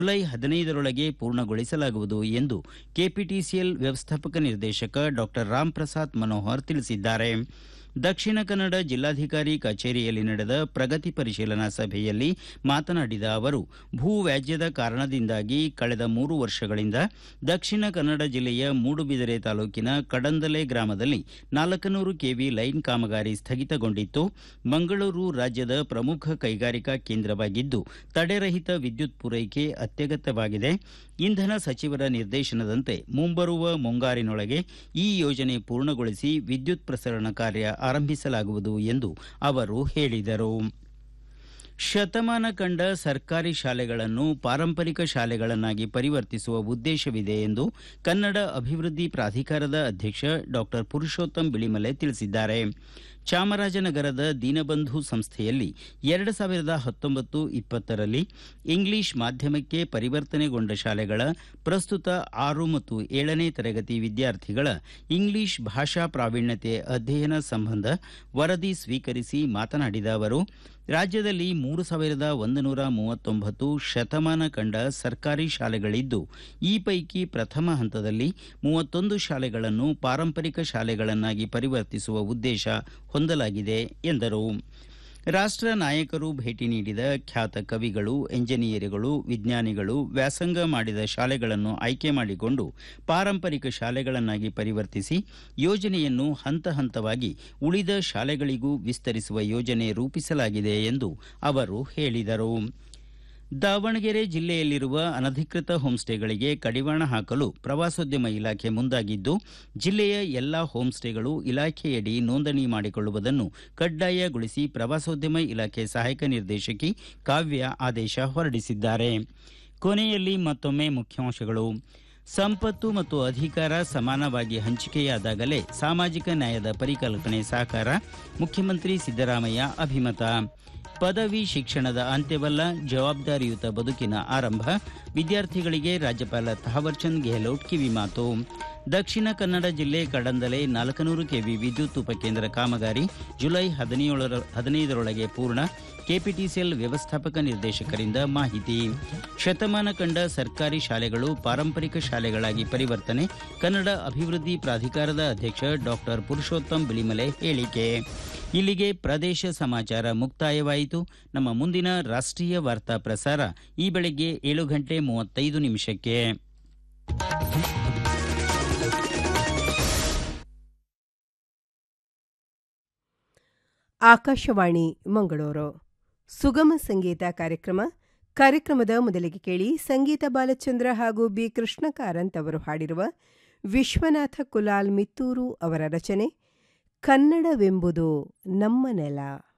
July ಹದಿನೈದರೊಳಗೆ ಪೂರ್ಣಗೊಳಿಸಲಾಗುವುದು ಎಂದು KPTCL ವ್ಯವಸ್ಥಾಪಕ ನಿರ್ದೇಶಕ ಡಾಕ್ಟರ್ ರಾಮ್ ಪ್ರಸಾದ್ ಮನೋಹರ್ ತಿಳಿಸಿದ್ದಾರೆ ದಕ್ಷಿಣ ಕನ್ನಡ ಜಿಲ್ಲಾಧಿಕಾರಿ ಕಚೇರಿಯಲ್ಲಿ ನಡೆದ ಪ್ರಗತಿ ಪರಿಶೀಲನಾ ಸಭೆಯಲ್ಲಿ ಮಾತನಾಡಿದ ಅವರು ಭೂ ವ್ಯಾಜ್ಯದ ಕಾರಣದಿಂದಾಗಿ ಕಳೆದ ಮೂರು ವರ್ಷಗಳಿಂದ ದಕ್ಷಿಣ ಕನ್ನಡ ಜಿಲ್ಲೆಯ ಮೂಡುಬಿದಿರೆ ತಾಲೂಕಿನ ಕಡಂದಲೆ ಗ್ರಾಮದಲ್ಲಿ ನಾಲ್ಕನೂರು ಕೆವಿ ಲೈನ್ ಕಾಮಗಾರಿ ಸ್ಥಗಿತಗೊಂಡಿತ್ತು ಮಂಗಳೂರು ರಾಜ್ಯದ ಪ್ರಮುಖ ಕೈಗಾರಿಕಾ ಕೇಂದ್ರವಾಗಿದ್ದು ತಡೆರಹಿತ ವಿದ್ಯುತ್ ಪೂರೈಕೆ ಅತ್ಯಗತ್ಯವಾಗಿದೆ ಇಂಧನ ಸಚಿವರ ನಿರ್ದೇಶನದಂತೆ ಮುಂಬರುವ ಮುಂಗಾರಿನೊಳಗೆ ಈ ಯೋಜನೆ ಪೂರ್ಣಗೊಳಿಸಿ ವಿದ್ಯುತ್ ಪ್ರಸರಣ ಕಾರ್ಯ ಆರಂಭಿಸಲಾಗುವುದು ಎಂದು ಅವರು ಹೇಳಿದರು ಶತಮಾನ ಕಂಡ ಸರ್ಕಾರಿ ಶಾಲೆಗಳನ್ನು ಪಾರಂಪರಿಕ ಶಾಲೆಗಳನ್ನಾಗಿ ಪರಿವರ್ತಿಸುವ ಉದ್ದೇಶವಿದೆ ಎಂದು ಕನ್ನಡ ಅಭಿವೃದ್ಧಿ ಪ್ರಾಧಿಕಾರದ ಅಧ್ಯಕ್ಷ ಡಾಕ್ಟರ್ ಪುರುಷೋತ್ತಮ್ ಬಿಳಿಮಲೆ ತಿಳಿಸಿದ್ದಾರೆ ಚಾಮರಾಜನಗರದ ದೀನಬಂಧು ಸಂಸ್ಥೆಯಲ್ಲಿ ಎರಡು ಸಾವಿರದ ಹತ್ತೊಂಬತ್ತು ಇಪ್ಪತ್ತರಲ್ಲಿ ಇಂಗ್ಲಿಷ್ ಮಾಧ್ಯಮಕ್ಕೆ ಪರಿವರ್ತನೆಗೊಂಡ ಶಾಲೆಗಳ ಪ್ರಸ್ತುತ ಆರು ಮತ್ತು ಏಳನೇ ತರಗತಿ ವಿದ್ಯಾರ್ಥಿಗಳ ಇಂಗ್ಲಿಷ್ ಭಾಷಾ ಪ್ರಾವೀಣ್ಯತೆ ಅಧ್ಯಯನ ಸಂಬಂಧ ವರದಿ ಸ್ವೀಕರಿಸಿ ಮಾತನಾಡಿದ ಅವರು ರಾಜ್ಯದಲ್ಲಿ ಮೂರು ಸಾವಿರದ ಒಂದು ನೂರ ಮೂವತ್ತೊಂಬತ್ತು ಶತಮಾನ ಕಂಡ ಸರ್ಕಾರಿ ಶಾಲೆಗಳಿದ್ದು ಈ ಪೈಕಿ ಪ್ರಥಮ ಹಂತದಲ್ಲಿ ಮೂವತ್ತೊಂದು ಶಾಲೆಗಳನ್ನು ಪಾರಂಪರಿಕ ಶಾಲೆಗಳನ್ನಾಗಿ ಪರಿವರ್ತಿಸುವ ಉದ್ದೇಶ ಹೊಂದಲಾಗಿದೆ ಎಂದರು ರಾಷ್ಟ ನಾಯಕರು ಭೇಟಿ ನೀಡಿದ ಖ್ಯಾತ ಕವಿಗಳು ಎಂಜಿನಿಯರ್ಗಳು ವಿಜ್ಞಾನಿಗಳು ವ್ಯಾಸಂಗ ಮಾಡಿದ ಶಾಲೆಗಳನ್ನು ಆಯ್ಕೆ ಮಾಡಿಕೊಂಡು ಪಾರಂಪರಿಕ ಶಾಲೆಗಳನ್ನಾಗಿ ಪರಿವರ್ತಿಸಿ ಯೋಜನೆಯನ್ನು ಹಂತ ಹಂತವಾಗಿ ಉಳಿದ ಶಾಲೆಗಳಿಗೂ ವಿಸ್ತರಿಸುವ ಯೋಜನೆ ರೂಪಿಸಲಾಗಿದೆ ಎಂದು ಅವರು ಹೇಳಿದರು ದಾವಣಗೆರೆ ಜಿಲ್ಲೆಯಲ್ಲಿರುವ ಅನಧಿಕೃತ ಹೋಂಸ್ಟೇಗಳಿಗೆ ಕಡಿವಾಣ ಹಾಕಲು ಪ್ರವಾಸೋದ್ಯಮ ಇಲಾಖೆ ಮುಂದಾಗಿದ್ದು ಜಿಲ್ಲೆಯ ಎಲ್ಲಾ ಹೋಂಸ್ಟೇಗಳು ಇಲಾಖೆಯಡಿ ನೋಂದಣಿ ಮಾಡಿಕೊಳ್ಳುವುದನ್ನು ಕಡ್ಡಾಯಗೊಳಿಸಿ ಪ್ರವಾಸೋದ್ಯಮ ಇಲಾಖೆ ಸಹಾಯಕ ನಿರ್ದೇಶಕಿ ಕಾವ್ಯ ಆದೇಶ ಹೊರಡಿಸಿದ್ದಾರೆ ಕೊನೆಯಲ್ಲಿ ಮತ್ತೊಮ್ಮೆ ಮುಖ್ಯಾಂಶಗಳು ಸಂಪತ್ತು ಮತ್ತು ಅಧಿಕಾರ ಸಮಾನವಾಗಿ ಹಂಚಿಕೆಯಾದಾಗಲೇ ಸಾಮಾಜಿಕ ನ್ಯಾಯದ ಪರಿಕಲ್ಪನೆ ಸಾಕಾರ ಮುಖ್ಯಮಂತ್ರಿ ಸಿದ್ದರಾಮಯ್ಯ ಅಭಿಮತ ಪದವಿ ಶಿಕ್ಷಣದ ಅಂತ್ಯವಲ್ಲ ಜವಾಬ್ದಾರಿಯುತ ಬದುಕಿನ ಆರಂಭ ವಿದ್ಯಾರ್ಥಿಗಳಿಗೆ ರಾಜ್ಯಪಾಲ ಥಾವರ್ಚಂದ್ ಗೆಹ್ಲೋಟ್ ಕಿವಿಮಾತು ದಕ್ಷಿಣ ಕನ್ನಡ ಜಿಲ್ಲೆ ಕಡಂದಲೆ ನಾಲ್ಕನೂರು ಕೆವಿ ವಿದ್ಯುತ್ ಉಪಕೇಂದ್ರ ಕಾಮಗಾರಿ ಜುಲೈ ಹದಿನೇಳರ ಹದಿನೈದರೊಳಗೆ ಪೂರ್ಣ ಕೆಪಿಟಿಸಿಎಲ್ ವ್ಯವಸ್ಥಾಪಕ ನಿರ್ದೇಶಕರಿಂದ ಮಾಹಿತಿ ಶತಮಾನ ಕಂಡ ಸರ್ಕಾರಿ ಶಾಲೆಗಳು ಪಾರಂಪರಿಕ ಶಾಲೆಗಳಾಗಿ ಪರಿವರ್ತನೆ ಕನ್ನಡ ಅಭಿವೃದ್ಧಿ ಪ್ರಾಧಿಕಾರದ ಅಧ್ಯಕ್ಷ ಡಾಕ್ಟರ್ ಪುರುಷೋತ್ತಮ್ ಬಿಳಿಮಲೆ ಹೇಳಿಕೆ ಇಲ್ಲಿಗೆ ಪ್ರದೇಶ ಸಮಾಚಾರ ಮುಕ್ತಾಯವಾಯಿತು ನಮ್ಮ ಮುಂದಿನ ರಾಷ್ಟ್ರೀಯ ವಾರ್ತಾ ಪ್ರಸಾರ ಈ ಬೆಳಗ್ಗೆ ಏಳು ಗಂಟೆ ಮೂವತ್ತೈದು ನಿಮಿಷಕ್ಕೆ ಆಕಾಶವಾಣಿ ಮಂಗಳೂರು ಸುಗಮ ಸಂಗೀತ ಕಾರ್ಯಕ್ರಮ ಕಾರ್ಯಕ್ರಮದ ಮೊದಲಿಗೆ ಕೇಳಿ ಸಂಗೀತ ಬಾಲಚಂದ್ರ ಹಾಗೂ ಬಿ ಕೃಷ್ಣ ಕಾರಂತ್ ಅವರು ಹಾಡಿರುವ ವಿಶ್ವನಾಥ ಕುಲಾಲ್ ಮಿತ್ತೂರು ಅವರ ರಚನೆ ಕನ್ನಡವೆಂಬುದು ನಮ್ಮ ನೆಲ